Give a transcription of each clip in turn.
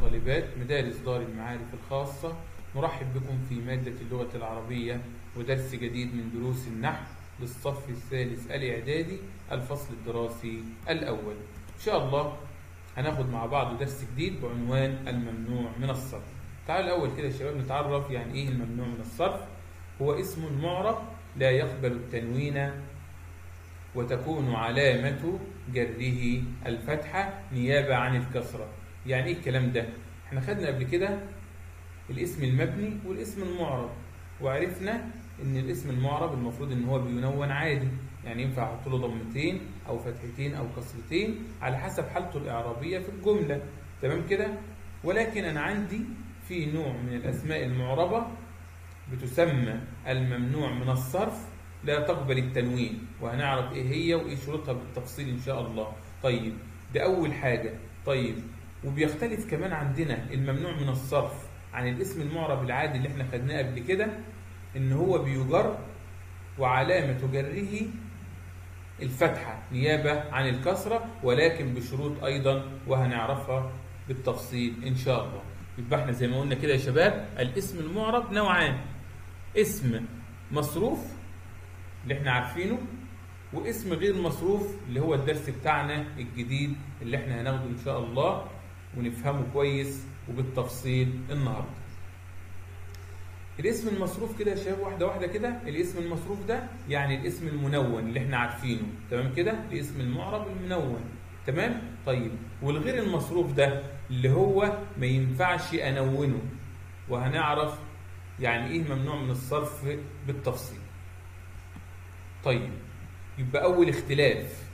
وطالبات مدارس دار المعارف الخاصة نرحب بكم في مادة اللغة العربية ودرس جديد من دروس النحو للصف الثالث الإعدادي الفصل الدراسي الأول إن شاء الله هناخد مع بعض درس جديد بعنوان الممنوع من الصرف تعالوا الأول كده يا شباب نتعرف يعني إيه الممنوع من الصرف هو اسم معرب لا يقبل التنوين وتكون علامة جره الفتحة نيابة عن الكسرة يعني ايه الكلام ده احنا خدنا قبل كده الاسم المبني والاسم المعرب وعرفنا ان الاسم المعرب المفروض ان هو بينون عادي يعني ينفع احط له ضمتين او فتحتين او كسرتين على حسب حالته الاعرابيه في الجمله تمام كده ولكن انا عندي في نوع من الاسماء المعربه بتسمى الممنوع من الصرف لا تقبل التنوين وهنعرف ايه هي وايه شروطها بالتفصيل ان شاء الله طيب ده اول حاجه طيب وبيختلف كمان عندنا الممنوع من الصرف عن الاسم المعرب العادي اللي احنا خدناه قبل كده ان هو بيجر وعلامه جره الفتحه نيابه عن الكسره ولكن بشروط ايضا وهنعرفها بالتفصيل ان شاء الله يبقى احنا زي ما قلنا كده يا شباب الاسم المعرب نوعان اسم مصروف اللي احنا عارفينه واسم غير مصروف اللي هو الدرس بتاعنا الجديد اللي احنا هناخده ان شاء الله ونفهمه كويس وبالتفصيل النهارده الاسم المصروف كده يا شباب واحده واحده كده الاسم المصروف ده يعني الاسم المنون اللي احنا عارفينه تمام كده الاسم المعرب المنون تمام طيب والغير المصروف ده اللي هو ما ينفعش انونه وهنعرف يعني ايه ممنوع من الصرف بالتفصيل طيب يبقى اول اختلاف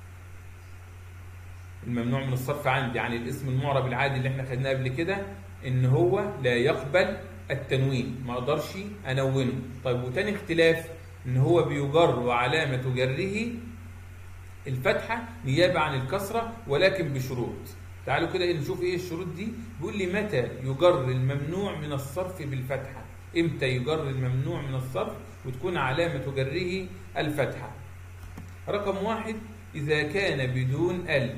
الممنوع من الصرف عندي عن الاسم المعرب العادي اللي احنا خدناه قبل كده ان هو لا يقبل التنوين ما اقدرش انونه طيب وتاني اختلاف ان هو بيجر وعلامه جره الفتحه نيابه عن الكسره ولكن بشروط تعالوا كده نشوف ايه الشروط دي بيقول لي متى يجر الممنوع من الصرف بالفتحه امتى يجر الممنوع من الصرف وتكون علامه جره الفتحه رقم واحد اذا كان بدون ال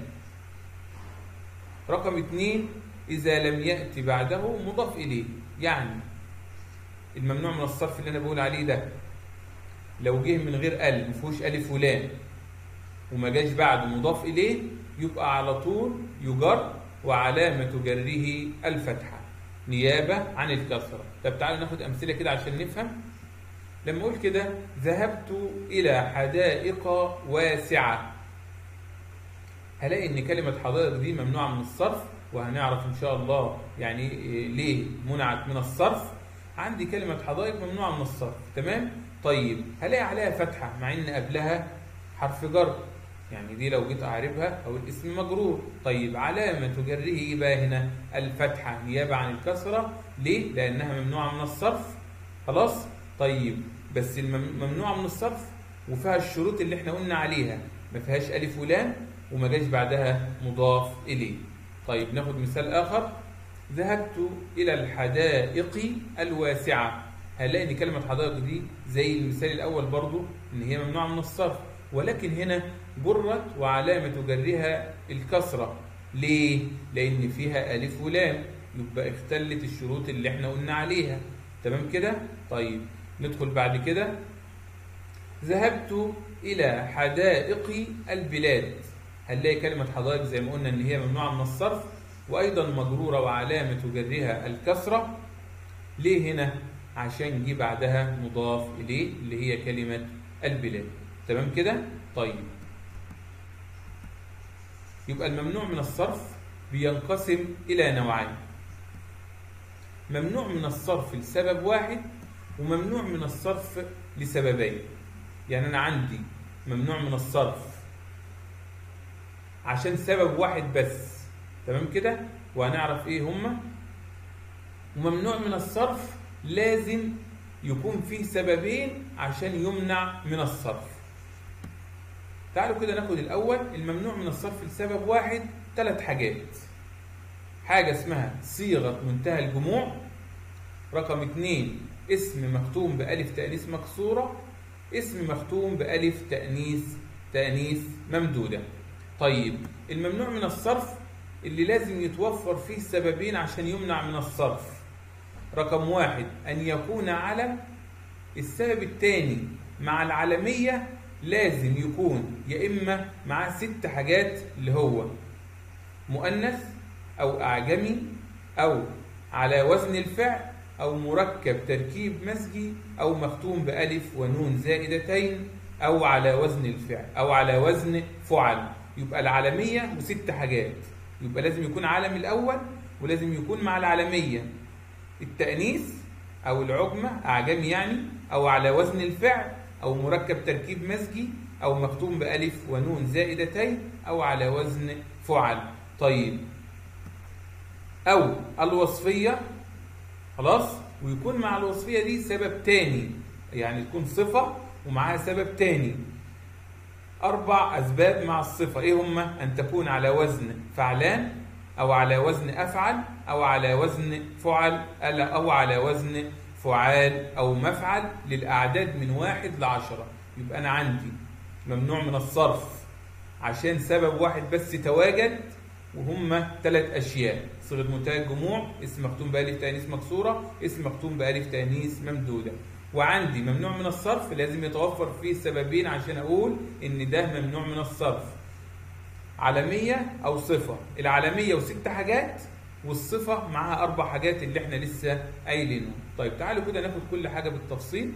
رقم اثنين إذا لم يأتي بعده مضاف إليه يعني الممنوع من الصرف اللي أنا بقول عليه ده لو جه من غير ال ما فيهوش ألف ولام وما جاش بعده مضاف إليه يبقى على طول يجر وعلامة جره الفتحة نيابة عن الكسرة طب تعالوا ناخد أمثلة كده عشان نفهم لما أقول كده ذهبت إلى حدائق واسعة هلاقي ان كلمه حدائق دي ممنوعه من الصرف وهنعرف ان شاء الله يعني ليه منعت من الصرف عندي كلمه حدائق ممنوعه من الصرف تمام طيب هلاقي عليها فتحه مع ان قبلها حرف جر يعني دي لو جيت اعربها او الاسم مجرور طيب علامه جره ايه بقى هنا الفتحه نيابه عن الكسره ليه لانها ممنوعه من الصرف خلاص طيب بس الممنوعه من الصرف وفيها الشروط اللي احنا قلنا عليها ما فيهاش الف ولام وما جاش بعدها مضاف إليه طيب ناخد مثال آخر ذهبت إلى الحدائق الواسعة هنلاقي إن كلمة حدائق دي زي المثال الأول برضو إن هي ممنوعة من الصرف ولكن هنا جرت وعلامة جرها الكسرة ليه؟ لأن فيها ألف ولام يبقى اختلت الشروط اللي احنا قلنا عليها تمام كده؟ طيب ندخل بعد كده ذهبت إلى حدائق البلاد هنلاقي كلمة حدائق زي ما قلنا إن هي ممنوعة من الصرف وأيضا مجرورة وعلامة جرها الكسرة ليه هنا؟ عشان جه بعدها مضاف إليه اللي هي كلمة البلاد تمام كده؟ طيب يبقى الممنوع من الصرف بينقسم إلى نوعين ممنوع من الصرف لسبب واحد وممنوع من الصرف لسببين يعني أنا عندي ممنوع من الصرف عشان سبب واحد بس تمام كده وهنعرف ايه هما وممنوع من الصرف لازم يكون فيه سببين عشان يمنع من الصرف تعالوا كده ناخد الاول الممنوع من الصرف لسبب واحد ثلاث حاجات حاجة اسمها صيغة منتهى الجموع رقم اتنين اسم مختوم بألف تأنيث مكسورة اسم مختوم بألف تأنيث تأنيث ممدودة طيب الممنوع من الصرف اللي لازم يتوفر فيه سببين عشان يمنع من الصرف رقم واحد أن يكون علم السبب الثاني مع العلمية لازم يكون يا إما معاه ست حاجات اللي هو مؤنث أو أعجمي أو على وزن الفعل أو مركب تركيب مزجي أو مختوم بألف ونون زائدتين أو على وزن الفعل أو على وزن فعل يبقى العالمية وست حاجات يبقى لازم يكون عالم الأول ولازم يكون مع العالمية التأنيث أو العجمة أعجمي يعني أو على وزن الفعل أو مركب تركيب مزجي أو مختوم بألف ونون زائدتين أو على وزن فعل طيب أو الوصفية خلاص ويكون مع الوصفية دي سبب تاني يعني تكون صفة ومعاها سبب تاني أربع أسباب مع الصفة إيه هما؟ أن تكون على وزن فعلان أو على وزن أفعل أو على وزن فعل أو على وزن فعال أو مفعل للأعداد من واحد لعشرة يبقى أنا عندي ممنوع من الصرف عشان سبب واحد بس تواجد وهم ثلاث أشياء صيغة منتهى الجموع اسم مختوم بألف تأنيث مكسورة اسم مختوم بألف تأنيث ممدودة وعندي ممنوع من الصرف لازم يتوفر فيه سببين عشان أقول إن ده ممنوع من الصرف علمية أو صفة العلمية وست حاجات والصفة معاها أربع حاجات اللي احنا لسه قايلينهم طيب تعالوا كده ناخد كل حاجة بالتفصيل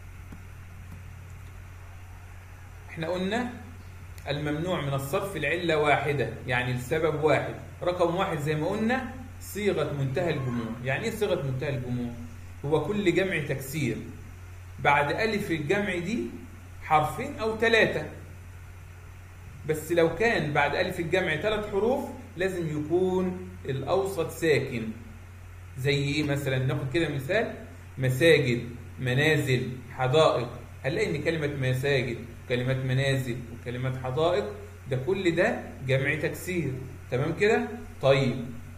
احنا قلنا الممنوع من الصرف العلة واحدة يعني السبب واحد رقم واحد زي ما قلنا صيغة منتهى الجموع يعني ايه صيغة منتهى الجموع هو كل جمع تكسير بعد ألف الجمع دي حرفين أو ثلاثة بس لو كان بعد ألف الجمع ثلاث حروف لازم يكون الأوسط ساكن زي إيه مثلا ناخد كده مثال مساجد منازل حدائق هنلاقي إن كلمة مساجد كلمة منازل وكلمة حدائق ده كل ده جمع تكسير تمام كده طيب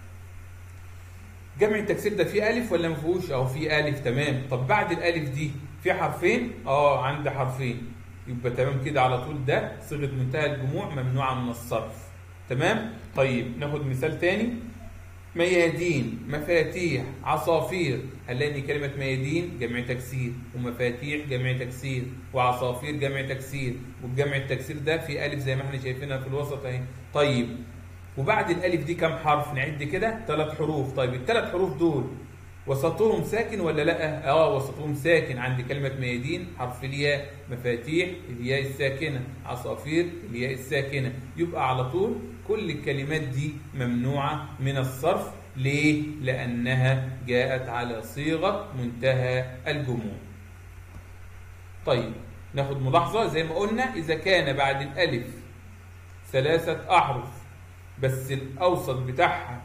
جمع التكسير ده فيه ألف ولا ما فيهوش؟ أهو فيه ألف تمام طب بعد الألف دي في حرفين؟ أه عندي حرفين يبقى تمام كده على طول ده صيغة منتهى الجموع ممنوعة من الصرف تمام؟ طيب ناخد مثال تاني ميادين مفاتيح عصافير هنلاقي ان كلمه ميادين جمع تكسير ومفاتيح جمع تكسير وعصافير جمع تكسير والجمع التكسير ده في الف زي ما احنا شايفينها في الوسط اهي طيب وبعد الالف دي كام حرف نعد كده ثلاث حروف طيب الثلاث حروف دول وسطهم ساكن ولا لا اه وسطهم ساكن عند كلمه ميادين حرف الياء مفاتيح الياء الساكنه عصافير الياء الساكنه يبقى على طول كل الكلمات دي ممنوعه من الصرف ليه لانها جاءت على صيغه منتهى الجموع طيب ناخد ملاحظه زي ما قلنا اذا كان بعد الالف ثلاثه احرف بس الاوسط بتاعها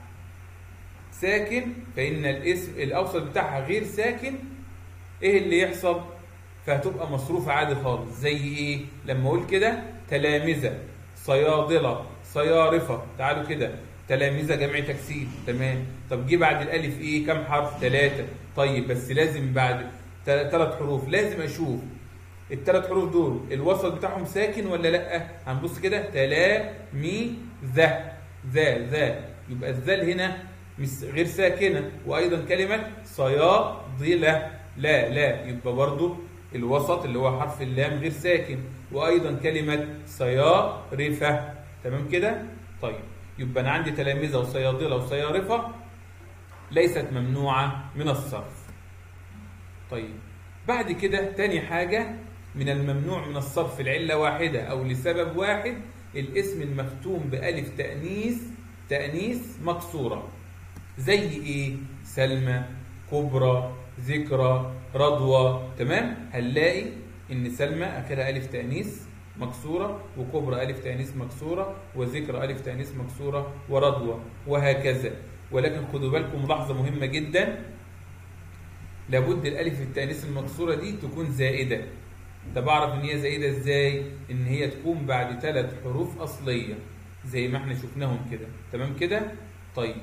ساكن فإن الاسم الأوسط بتاعها غير ساكن إيه اللي يحصل؟ فهتبقى مصروفة عادي خالص زي إيه؟ لما أقول كده تلامذة صيادلة صيارفة تعالوا كده تلامذة جمع تكسير تمام طب جه بعد الألف إيه؟ كم حرف؟ ثلاثة طيب بس لازم بعد ثلاث حروف لازم أشوف الثلاث حروف دول الوسط بتاعهم ساكن ولا لأ؟ هنبص كده تلا مي ذا ذا ذا يبقى الذال هنا مش غير ساكنة وأيضا كلمة صيادلة لا لا يبقى برضو الوسط اللي هو حرف اللام غير ساكن وأيضا كلمة صيارفة تمام كده؟ طيب يبقى أنا عندي تلامذة وصيادلة وصيارفة ليست ممنوعة من الصرف طيب بعد كده تاني حاجة من الممنوع من الصرف العلة واحدة أو لسبب واحد الاسم المختوم بألف تأنيث تأنيث مكسورة زي ايه سلمى كبرى ذكرى رضوى تمام هنلاقي ان سلمى اخرها الف تانيث مكسوره وكبرى الف تانيث مكسوره وذكرى الف تانيث مكسوره ورضوى وهكذا ولكن خدوا بالكم ملاحظه مهمه جدا لابد الالف التانيث المكسوره دي تكون زائده طب اعرف ان هي زائده ازاي ان هي تكون بعد ثلاث حروف اصليه زي ما احنا شفناهم كده تمام كده طيب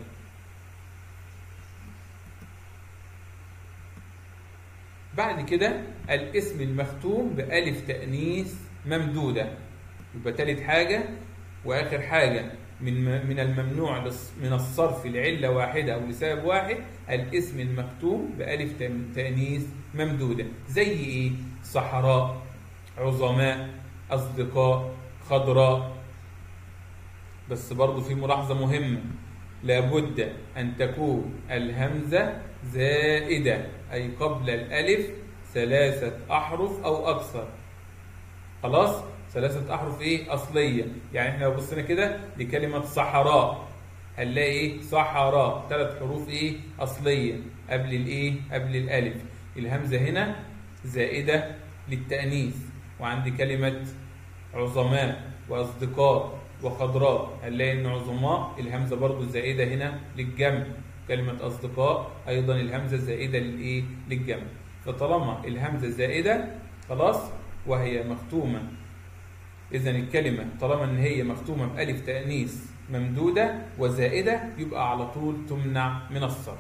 بعد كده الاسم المختوم بألف تأنيث ممدودة يبقى تالت حاجة وآخر حاجة من من الممنوع للص- من الصرف لعلة واحدة أو لسبب واحد الاسم المكتوب بألف تم- تأنيث ممدودة زي إيه؟ صحراء عظماء أصدقاء خضراء بس برضو في ملاحظة مهمة لابد أن تكون الهمزة زائدة أي قبل الألف ثلاثة أحرف أو أكثر خلاص ثلاثة أحرف إيه أصلية يعني إحنا لو بصينا كده لكلمة صحراء هنلاقي إيه صحراء ثلاث حروف إيه أصلية قبل الإيه قبل الألف الهمزة هنا زائدة للتأنيث وعندي كلمة عظماء وأصدقاء وخضراء هنلاقي إن عظماء الهمزة برضو زائدة هنا للجمع كلمة أصدقاء أيضا الهمزة زائدة للإيه للجمع فطالما الهمزة زائدة خلاص وهي مختومة إذا الكلمة طالما إن هي مختومة بألف تأنيث ممدودة وزائدة يبقى على طول تمنع من الصرف.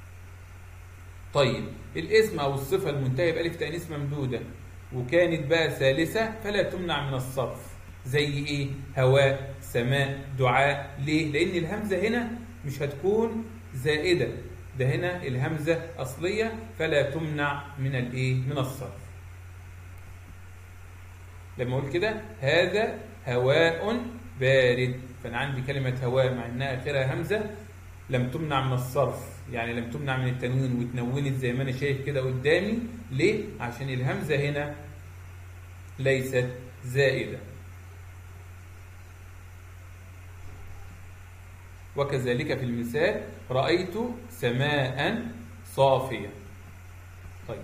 طيب الاسم أو الصفة المنتهية بألف تأنيث ممدودة وكانت بقى ثالثة فلا تمنع من الصرف. زي إيه؟ هواء، سماء، دعاء، ليه؟ لأن الهمزة هنا مش هتكون زائدة، ده هنا الهمزة أصلية فلا تمنع من الإيه؟ من الصرف. لما اقول كده هذا هواء بارد فانا عندي كلمه هواء مع انها اخرها همزه لم تمنع من الصرف يعني لم تمنع من التنوين واتنونت زي ما انا شايف كده قدامي ليه عشان الهمزه هنا ليست زائده وكذلك في المثال رايت سماء صافيه طيب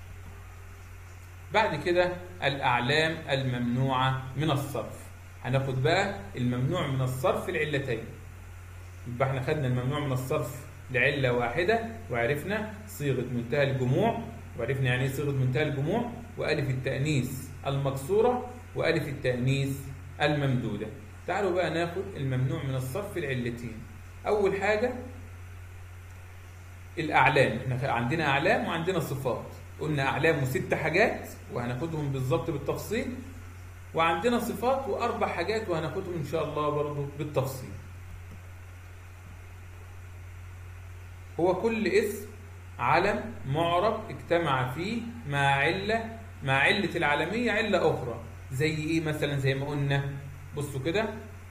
بعد كده الأعلام الممنوعة من الصرف هناخد بقى الممنوع من الصرف العلتين يبقى احنا خدنا الممنوع من الصرف لعلة واحدة وعرفنا صيغة منتهى الجموع وعرفنا يعني ايه صيغة منتهى الجموع وألف التأنيث المكسورة وألف التأنيث الممدودة تعالوا بقى ناخد الممنوع من الصرف العلتين أول حاجة الأعلام احنا عندنا أعلام وعندنا صفات قلنا أعلام ست حاجات وهناخدهم بالظبط بالتفصيل وعندنا صفات وأربع حاجات وهناخدهم إن شاء الله برضو بالتفصيل هو كل اسم علم معرب اجتمع فيه مع علة مع علة العالمية علة أخرى زي إيه مثلا زي ما قلنا بصوا كده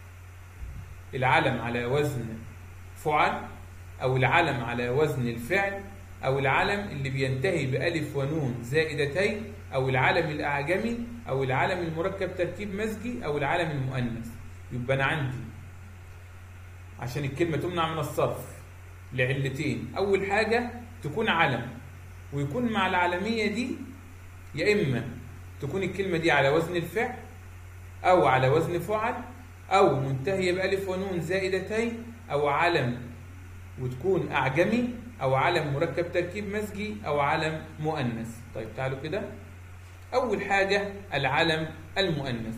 العلم على وزن فعل أو العلم على وزن الفعل أو العلم اللي بينتهي بألف ونون زائدتين أو العلم الأعجمي أو العلم المركب تركيب مزجي أو العلم المؤنث يبقى أنا عندي عشان الكلمة تمنع من الصرف لعلتين أول حاجة تكون علم ويكون مع العلمية دي يا إما تكون الكلمة دي على وزن الفعل أو على وزن فعل أو منتهية بألف ونون زائدتين أو علم وتكون أعجمي أو علم مركب تركيب مزجي أو علم مؤنث طيب تعالوا كده أول حاجة العلم المؤنث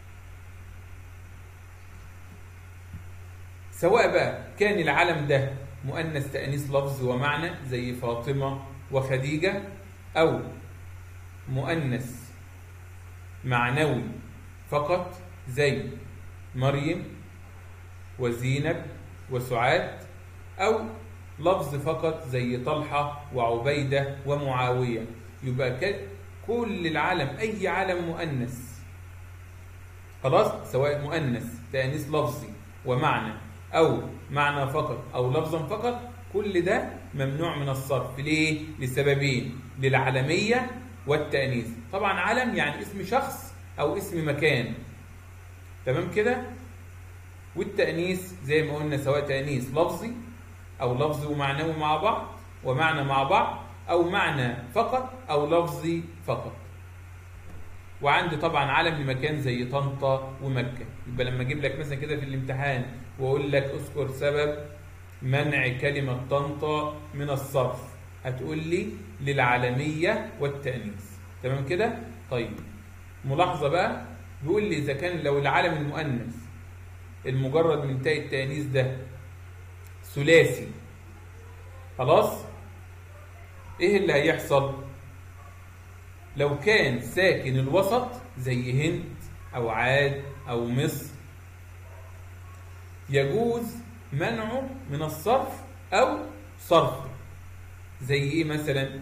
سواء بقى كان العلم ده مؤنث تأنيث لفظ ومعنى زي فاطمة وخديجة أو مؤنث معنوي فقط زي مريم وزينب وسعاد أو لفظ فقط زي طلحة وعبيدة ومعاوية يبقى كل العالم أي عالم مؤنث خلاص سواء مؤنث تأنيث لفظي ومعنى أو معنى فقط أو لفظا فقط كل ده ممنوع من الصرف ليه؟ لسببين للعلمية والتأنيث طبعا علم يعني اسم شخص أو اسم مكان تمام كده؟ والتأنيث زي ما قلنا سواء تأنيث لفظي أو لفظي ومعنوي مع بعض ومعنى مع بعض أو معنى فقط أو لفظي فقط وعندي طبعا علم لمكان زي طنطا ومكة يبقى لما أجيب لك مثلا كده في الامتحان وأقول لك أذكر سبب منع كلمة طنطا من الصرف هتقول لي للعالمية والتأنيث تمام كده؟ طيب ملاحظة بقى بيقول لي إذا كان لو العالم المؤنث المجرد من تاء التأنيث ده ثلاثي خلاص ايه اللي هيحصل لو كان ساكن الوسط زي هند او عاد او مصر يجوز منعه من الصرف أو صرفه زي إيه مثلا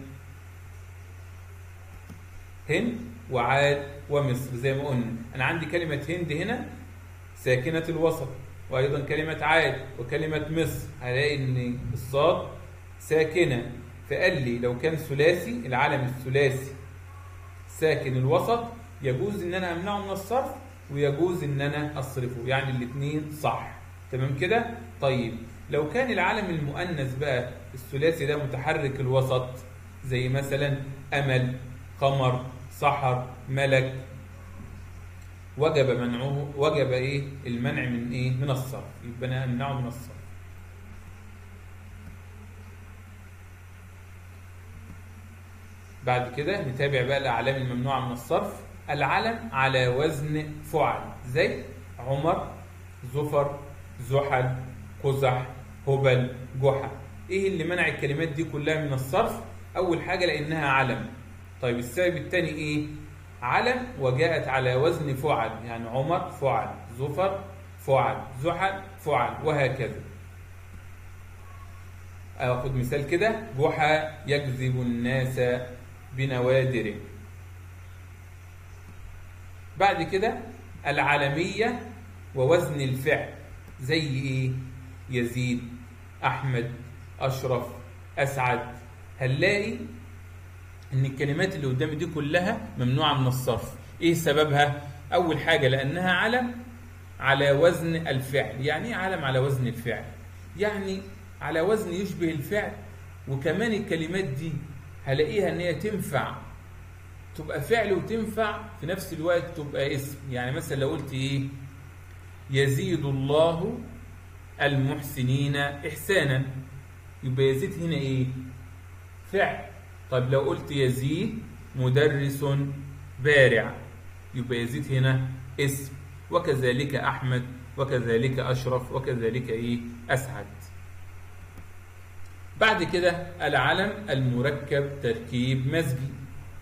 هند وعاد ومصر زي ما قلنا أنا عندي كلمة هند هنا ساكنة الوسط وأيضا كلمة عاد وكلمة مصر هلاقي إن الصاد ساكنة فقال لي لو كان ثلاثي العلم الثلاثي ساكن الوسط يجوز ان انا امنعه من الصرف ويجوز ان انا اصرفه يعني الاثنين صح تمام كده طيب لو كان العلم المؤنث بقى الثلاثي ده متحرك الوسط زي مثلا امل قمر سحر ملك وجب منعه وجب ايه المنع من ايه من الصرف يبقى انا امنعه من الصرف بعد كده نتابع بقى الأعلام الممنوعة من الصرف العلم على وزن فعل زي عمر زفر زحل قزح هبل جحا ايه اللي منع الكلمات دي كلها من الصرف اول حاجة لانها علم طيب السبب الثاني ايه علم وجاءت على وزن فعل يعني عمر فعل زفر فعل زحل فعل وهكذا اخد مثال كده جحا يجذب الناس بنوادره بعد كده العالمية ووزن الفعل زي ايه يزيد احمد اشرف اسعد هنلاقي ان الكلمات اللي قدامي دي كلها ممنوعة من الصرف ايه سببها اول حاجة لانها علم على وزن الفعل يعني ايه علم على وزن الفعل يعني على وزن يشبه الفعل وكمان الكلمات دي هلاقيها ان هي تنفع تبقى فعل وتنفع في نفس الوقت تبقى اسم يعني مثلا لو قلت ايه يزيد الله المحسنين احسانا يبقى يزيد هنا ايه فعل طيب لو قلت يزيد مدرس بارع يبقى يزيد هنا اسم وكذلك احمد وكذلك اشرف وكذلك ايه اسعد بعد كده العلم المركب تركيب مزجي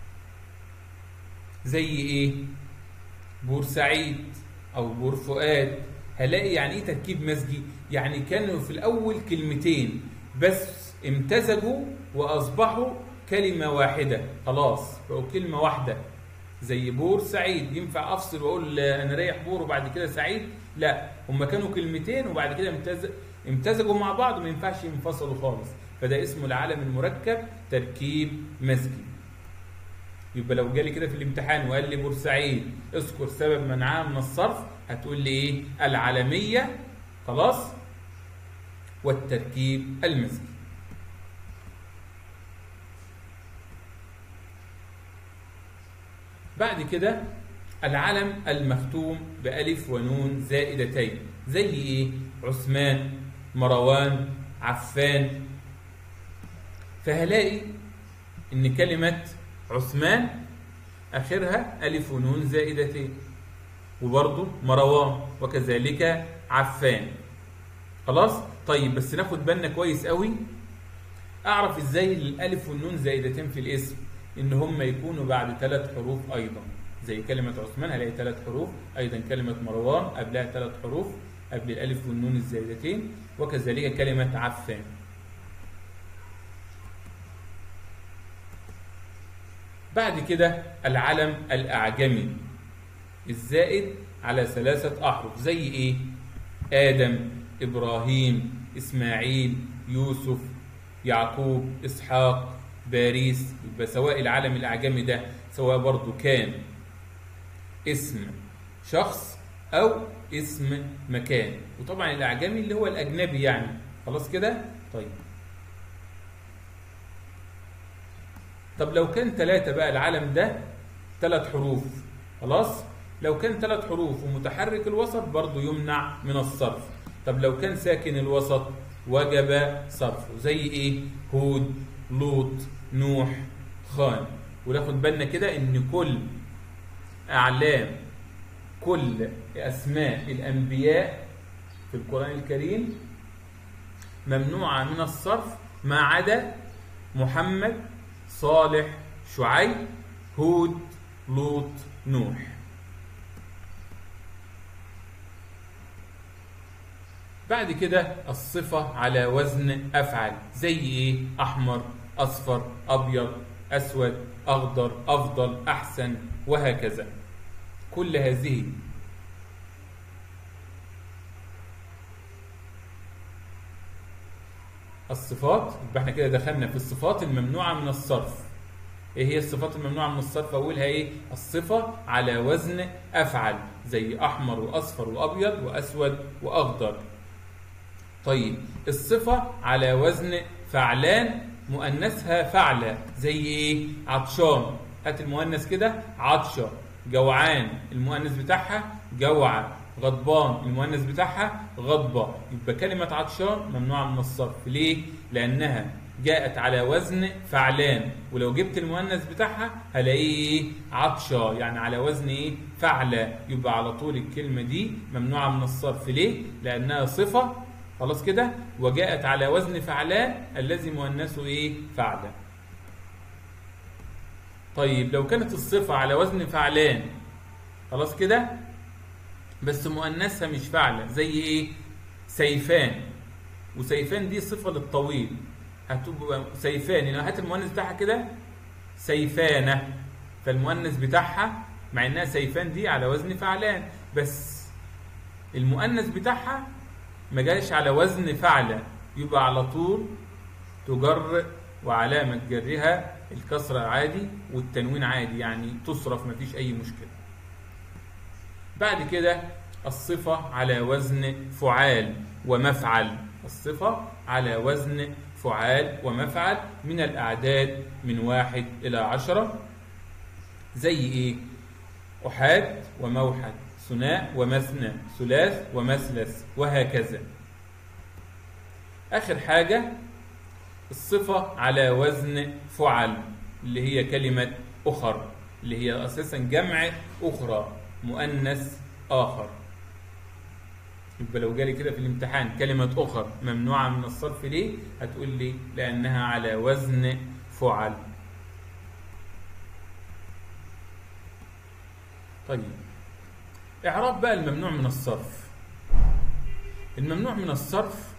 زي ايه بورسعيد او بور فؤاد هلاقي يعني ايه تركيب مزجي يعني كانوا في الاول كلمتين بس امتزجوا واصبحوا كلمه واحده خلاص بقوا كلمه واحده زي بور سعيد ينفع افصل واقول انا رايح بور وبعد كده سعيد لا هم كانوا كلمتين وبعد كده امتزج امتزجوا مع بعض وما ينفعش ينفصلوا خالص فده اسمه العلم المركب تركيب مزجي يبقى لو جالي كده في الامتحان وقال لي بورسعيد اذكر سبب منعها من الصرف هتقول لي ايه العلميه خلاص والتركيب المزجي بعد كده العلم المختوم بألف ونون زائدتين زي ايه عثمان مروان عفان فهلاقي ان كلمة عثمان اخرها الف ونون زائدتين وبرضه مروان وكذلك عفان خلاص طيب بس ناخد بالنا كويس قوي اعرف ازاي الالف والنون زائدتين في الاسم ان هم يكونوا بعد ثلاث حروف ايضا زي كلمة عثمان هلاقي ثلاث حروف ايضا كلمة مروان قبلها ثلاث حروف قبل الالف والنون الزائدتين وكذلك كلمة عفان بعد كده العلم الأعجمي الزائد على ثلاثة أحرف زي إيه؟ آدم إبراهيم إسماعيل يوسف يعقوب إسحاق باريس يبقى سواء العلم الأعجمي ده سواء برضو كان اسم شخص أو اسم مكان وطبعا الأعجمي اللي هو الأجنبي يعني خلاص كده؟ طيب طب لو كان ثلاثة بقى العلم ده ثلاث حروف خلاص لو كان ثلاث حروف ومتحرك الوسط برضه يمنع من الصرف طب لو كان ساكن الوسط وجب صرفه زي ايه هود لوط نوح خان وناخد بالنا كده ان كل اعلام كل اسماء الانبياء في القران الكريم ممنوعه من الصرف ما عدا محمد صالح شعيب هود لوط نوح بعد كده الصفة على وزن أفعل زي إيه؟ أحمر أصفر أبيض أسود أخضر أفضل أحسن وهكذا كل هذه الصفات يبقى احنا كده دخلنا في الصفات الممنوعة من الصرف ايه هي الصفات الممنوعة من الصرف اولها ايه الصفة على وزن افعل زي احمر واصفر وابيض واسود واخضر طيب الصفة على وزن فعلان مؤنثها فعلة زي ايه عطشان هات المؤنث كده عطشة جوعان المؤنث بتاعها جوعة غضبان المؤنث بتاعها غضبة يبقى كلمة عطشان ممنوعة من الصرف ليه؟ لأنها جاءت على وزن فعلان ولو جبت المؤنث بتاعها هلاقيه ايه؟ عطشة يعني على وزن ايه؟ فعلة يبقى على طول الكلمة دي ممنوعة من الصرف ليه؟ لأنها صفة خلاص كده وجاءت على وزن فعلان الذي مؤنثه ايه؟ فعلة طيب لو كانت الصفة على وزن فعلان خلاص كده بس مؤنثها مش فعلة زي ايه سيفان وسيفان دي صفة للطويل هتبقى سيفان يعني هات المؤنث بتاعها كده سيفانة فالمؤنث بتاعها مع انها سيفان دي على وزن فعلان بس المؤنث بتاعها ما جاش على وزن فعلة يبقى على طول تجر وعلامة جرها الكسرة عادي والتنوين عادي يعني تصرف مفيش أي مشكلة بعد كده الصفة على وزن فعال ومفعل الصفة على وزن فعال ومفعل من الأعداد من واحد إلى عشرة زي إيه؟ أحاد وموحد ثناء ومثنى ثلاث ومثلث وهكذا آخر حاجة الصفة على وزن فعل اللي هي كلمة أخر اللي هي أساسا جمع أخرى مؤنث آخر يبقى لو جالي كده في الامتحان كلمة أخر ممنوعة من الصرف ليه؟ هتقول لي لأنها على وزن فعل طيب إعراب بقى الممنوع من الصرف الممنوع من الصرف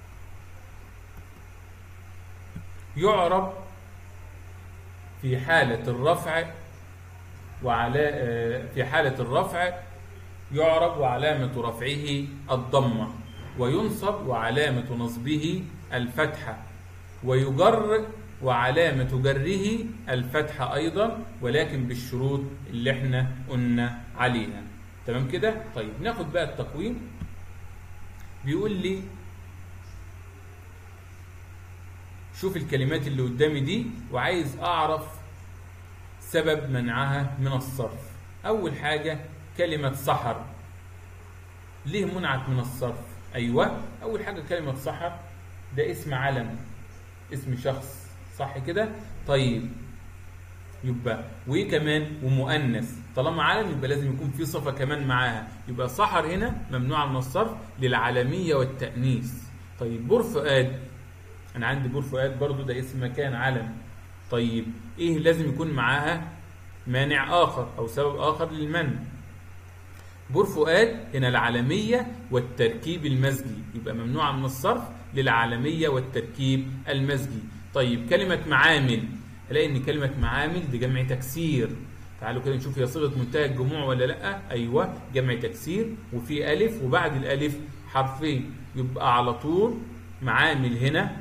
يعرب في حالة الرفع وعلى في حالة الرفع يعرب وعلامة رفعه الضمة وينصب وعلامة نصبه الفتحة ويجر وعلامة جره الفتحة أيضا ولكن بالشروط اللي احنا قلنا عليها تمام كده؟ طيب ناخد بقى التقويم بيقول لي شوف الكلمات اللي قدامي دي وعايز أعرف سبب منعها من الصرف أول حاجة كلمة سحر ليه منعت من الصرف أيوة أول حاجة كلمة سحر ده اسم علم اسم شخص صح كده طيب يبقى وايه كمان ومؤنث طالما علم يبقى لازم يكون في صفه كمان معاها يبقى سحر هنا ممنوعه من الصرف للعالميه والتانيث طيب بور فؤاد انا عندي بور فؤاد برضو ده اسم مكان علم طيب ايه لازم يكون معاها مانع اخر او سبب اخر للمنع بور فؤاد هنا العالميه والتركيب المزجي يبقى ممنوعه من الصرف للعالميه والتركيب المزجي طيب كلمه معامل الاقي ان كلمه معامل دي جمع تكسير تعالوا كده نشوف هي صيغه منتهى الجموع ولا لا ايوه جمع تكسير وفي الف وبعد الالف حرفين يبقى على طول معامل هنا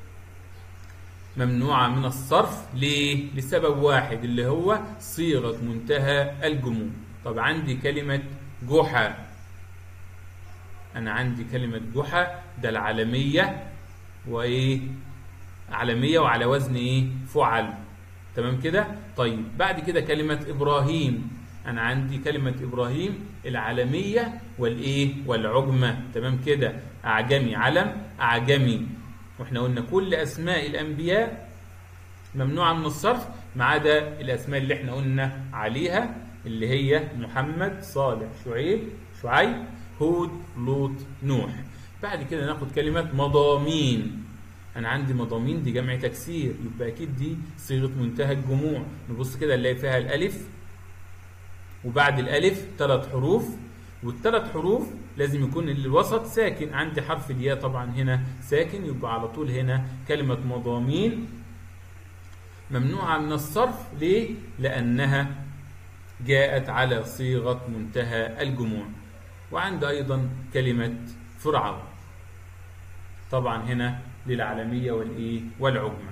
ممنوعة من الصرف ليه؟ لسبب واحد اللي هو صيغة منتهى الجموع طب عندي كلمة جحا أنا عندي كلمة جحا ده العالمية وإيه؟ عالمية وعلى وزن إيه؟ فعل تمام كده؟ طيب بعد كده كلمة إبراهيم أنا عندي كلمة إبراهيم العالمية والإيه؟ والعجمة تمام كده؟ أعجمي علم أعجمي واحنا قلنا كل اسماء الانبياء ممنوعه من الصرف ما عدا الاسماء اللي احنا قلنا عليها اللي هي محمد صالح شعيب شعيب هود لوط نوح بعد كده ناخد كلمه مضامين انا عندي مضامين دي جمع تكسير يبقى اكيد دي صيغه منتهى الجموع نبص كده نلاقي فيها الالف وبعد الالف ثلاث حروف والثلاث حروف لازم يكون اللي الوسط ساكن عندي حرف الياء طبعا هنا ساكن يبقى على طول هنا كلمة مضامين ممنوعة من الصرف ليه؟ لأنها جاءت على صيغة منتهى الجموع وعند أيضا كلمة فرعون طبعا هنا للعالمية والإيه والعجمة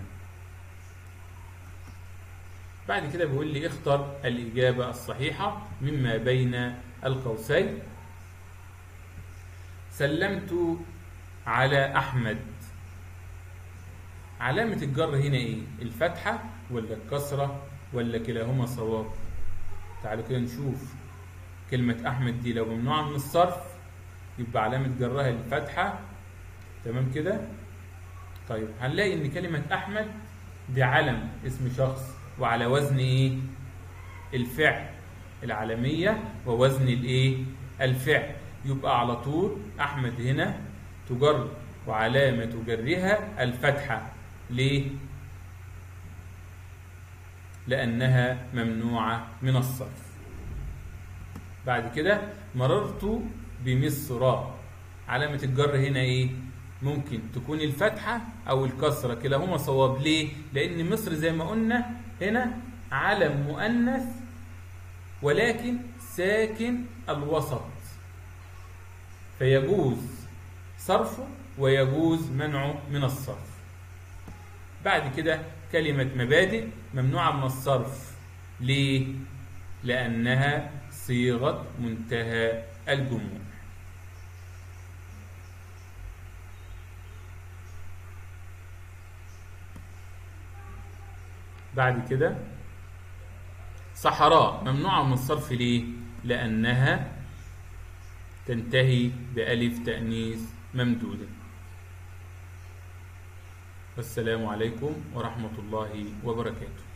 بعد كده بيقول لي اختر الإجابة الصحيحة مما بين القوسين سلمت على أحمد علامة الجر هنا إيه؟ الفتحة ولا الكسرة ولا كلاهما صواب؟ تعالوا كده نشوف كلمة أحمد دي لو ممنوعة من الصرف يبقى علامة جرها الفتحة تمام كده؟ طيب هنلاقي إن كلمة أحمد دي علم اسم شخص وعلى وزن إيه؟ الفعل العالمية ووزن الإيه؟ الفعل يبقى على طول أحمد هنا تجر وعلامة جرها الفتحة ليه؟ لأنها ممنوعة من الصرف بعد كده مررت بمصر علامة الجر هنا إيه؟ ممكن تكون الفتحة أو الكسرة كلاهما صواب ليه؟ لأن مصر زي ما قلنا هنا علم مؤنث ولكن ساكن الوسط فيجوز صرفه ويجوز منعه من الصرف بعد كده كلمة مبادئ ممنوعة من الصرف ليه؟ لأنها صيغة منتهى الجموع بعد كده صحراء ممنوعة من الصرف ليه؟ لأنها تنتهي بألف تأنيث ممدودة والسلام عليكم ورحمة الله وبركاته